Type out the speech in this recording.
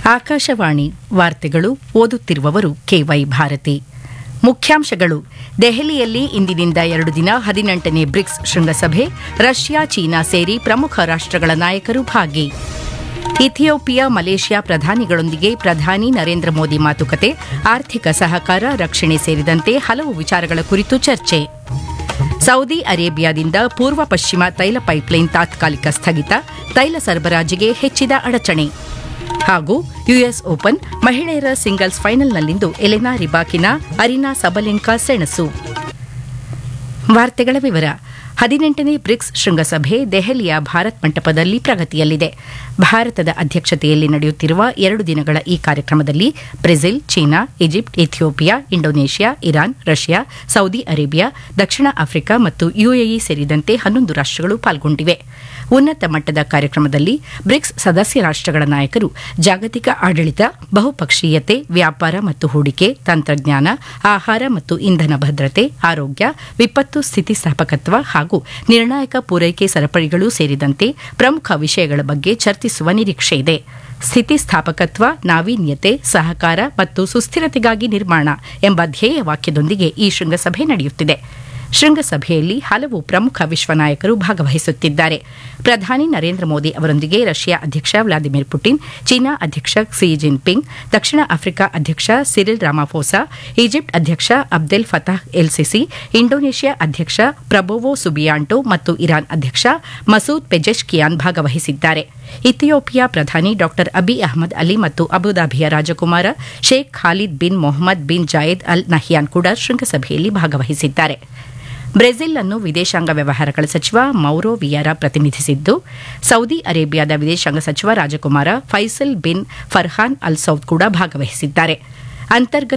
ಆಕಾಶವಾಣಿ ವಾರ್ತೆಗಳು ಓದುತ್ತಿರುವವರು ಕೆವೈ ಭಾರತಿ ಮುಖ್ಯಾಂಶಗಳು ದೆಹಲಿಯಲ್ಲಿ ಇಂದಿನಿಂದ ಎರಡು ದಿನ ಹದಿನೆಂಟನೇ ಬ್ರಿಕ್ಸ್ ಶೃಂಗಸಭೆ ರಷ್ಯಾ ಚೀನಾ ಸೇರಿ ಪ್ರಮುಖ ರಾಷ್ಟಗಳ ನಾಯಕರು ಭಾಗಿ ಇಥಿಯೋಪಿಯಾ ಮಲೇಷ್ಯಾ ಪ್ರಧಾನಿಗಳೊಂದಿಗೆ ಪ್ರಧಾನಿ ನರೇಂದ್ರ ಮೋದಿ ಮಾತುಕತೆ ಆರ್ಥಿಕ ಸಹಕಾರ ರಕ್ಷಣೆ ಸೇರಿದಂತೆ ಹಲವು ವಿಚಾರಗಳ ಕುರಿತು ಚರ್ಚೆ ಸೌದಿ ಅರೇಬಿಯಾದಿಂದ ಪೂರ್ವ ಪಶ್ಚಿಮ ತೈಲ ಪೈಪ್ಲೈನ್ ತಾತ್ಕಾಲಿಕ ಸ್ಥಗಿತ ತೈಲ ಸರಬರಾಜಿಗೆ ಹೆಚ್ಚಿದ ಅಡಚಣೆ ಹಾಗೂ ಯುಎಸ್ ಓಪನ್ ಮಹಿಳೆಯರ ಸಿಂಗಲ್ಸ್ ಫೈನಲ್ನಲ್ಲಿಂದು ಎಲೆನಾ ರಿಬಾಕಿನ ಅರಿನಾ ಸಬಲೆಂಕಾ ಸೆಣಸು ವಾರ್ತೆಗಳ ವಿವರ ಹದಿನೆಂಟನೇ ಬ್ರಿಕ್ಸ್ ಶೃಂಗಸಭೆ ದೆಹಲಿಯ ಭಾರತ್ ಮಂಟಪದಲ್ಲಿ ಪ್ರಗತಿಯಲ್ಲಿದೆ ಭಾರತದ ಅಧ್ಯಕ್ಷತೆಯಲ್ಲಿ ನಡೆಯುತ್ತಿರುವ ಎರಡು ದಿನಗಳ ಈ ಕಾರ್ಯಕ್ರಮದಲ್ಲಿ Brazil China Egypt Ethiopia Indonesia Iran Russia Saudi Arabia ದಕ್ಷಿಣ ಆಫ್ರಿಕಾ ಮತ್ತು ಯುಎಇ ಸೇರಿದಂತೆ ಹನ್ನೊಂದು ರಾಷ್ಟಗಳು ಪಾಲ್ಗೊಂಡಿವೆ ಉನ್ನತ ಮಟ್ಟದ ಕಾರ್ಯಕ್ರಮದಲ್ಲಿ ಬ್ರಿಕ್ಸ್ ಸದಸ್ಯ ರಾಷ್ಟಗಳ ನಾಯಕರು ಜಾಗತಿಕ ಆಡಳಿತ ಬಹುಪಕ್ಷೀಯತೆ ವ್ಯಾಪಾರ ಮತ್ತು ಹೂಡಿಕೆ ತಂತ್ರಜ್ಞಾನ ಆಹಾರ ಮತ್ತು ಇಂಧನ ಭದ್ರತೆ ಆರೋಗ್ಯ ವಿಪತ್ತು ಸ್ಥಿತಿಸ್ಥಾಪಕತ್ವ ಹಾಗೂ ನಿರ್ಣಾಯಕ ಪೂರೈಕೆ ಸರಪಳಿಗಳು ಸೇರಿದಂತೆ ಪ್ರಮುಖ ವಿಷಯಗಳ ಬಗ್ಗೆ ಚರ್ಚಿಸುವ ನಿರೀಕ್ಷೆಯಿದೆ ಸ್ಥಿತಿಸ್ಥಾಪಕತ್ವ ನಾವೀನ್ಯತೆ ಸಹಕಾರ ಮತ್ತು ಸುಸ್ಥಿರತೆಗಾಗಿ ನಿರ್ಮಾಣ ಎಂಬ ಧ್ಯೇಯ ವಾಕ್ಯದೊಂದಿಗೆ ಈ ಶೃಂಗಸಭೆ ನಡೆಯುತ್ತಿದೆ ಶೃಂಗಸಭೆಯಲ್ಲಿ ಹಲವು ಪ್ರಮುಖ ವಿಶ್ವ ನಾಯಕರು ಭಾಗವಹಿಸುತ್ತಿದ್ದಾರೆ ಪ್ರಧಾನಿ ನರೇಂದ್ರ ಮೋದಿ ಅವರೊಂದಿಗೆ ರಷ್ಯಾ ಅಧ್ಯಕ್ಷ ವ್ಲಾದಿಮಿರ್ ಪುಟಿನ್ ಚೀನಾ ಅಧ್ಯಕ್ಷ ಕ್ಸಿ ಜಿನ್ಪಿಂಗ್ ದಕ್ಷಿಣ ಆಫ್ರಿಕಾ ಅಧ್ಯಕ್ಷ ಸಿರಿಲ್ ರಾಮಾಫೋಸಾ ಈಜಿಪ್ಟ್ ಅಧ್ಯಕ್ಷ Abdel Fattah el Sisi Indonesia ಅಧ್ಯಕ್ಷ ಪ್ರಬೋವೋ ಸುಬಿಯಾಂಟೋ ಮತ್ತು ಇರಾನ್ ಅಧ್ಯಕ್ಷ ಮಸೂದ್ ಪೆಜೆಶ್ಕಿಯಾನ್ ಭಾಗವಹಿಸಿದ್ದಾರೆ ಇಥಿಯೋಪಿಯಾ ಪ್ರಧಾನಿ ಡಾ ಅಬಿ ಅಹಮದ್ ಅಲಿ ಮತ್ತು ಅಬುದಾಬಿಯ ರಾಜಕುಮಾರ Sheikh Khalid bin Mohammed bin Zayed Al Nahyan ಕೂಡ ಶೃಂಗಸಭೆಯಲ್ಲಿ ಭಾಗವಹಿಸಿದ್ದಾರೆ ಬ್ರೆಜಿಲ್ ಅನ್ನು ವಿದೇಶಾಂಗ ವ್ಯವಹಾರಗಳ ಸಚಿವ ಮೌರೋ ವಿಯಾರಾ ಪ್ರತಿನಿಧಿಸಿದ್ದು ಸೌದಿ ಅರೇಬಿಯಾದ ವಿದೇಶಾಂಗ ಸಚಿವ ರಾಜಕುಮಾರ Faisal bin Farhan Al Saud ಕೂಡ ಭಾಗವಹಿಸಿದ್ದಾರೆ ಅಂತರ್ಗತ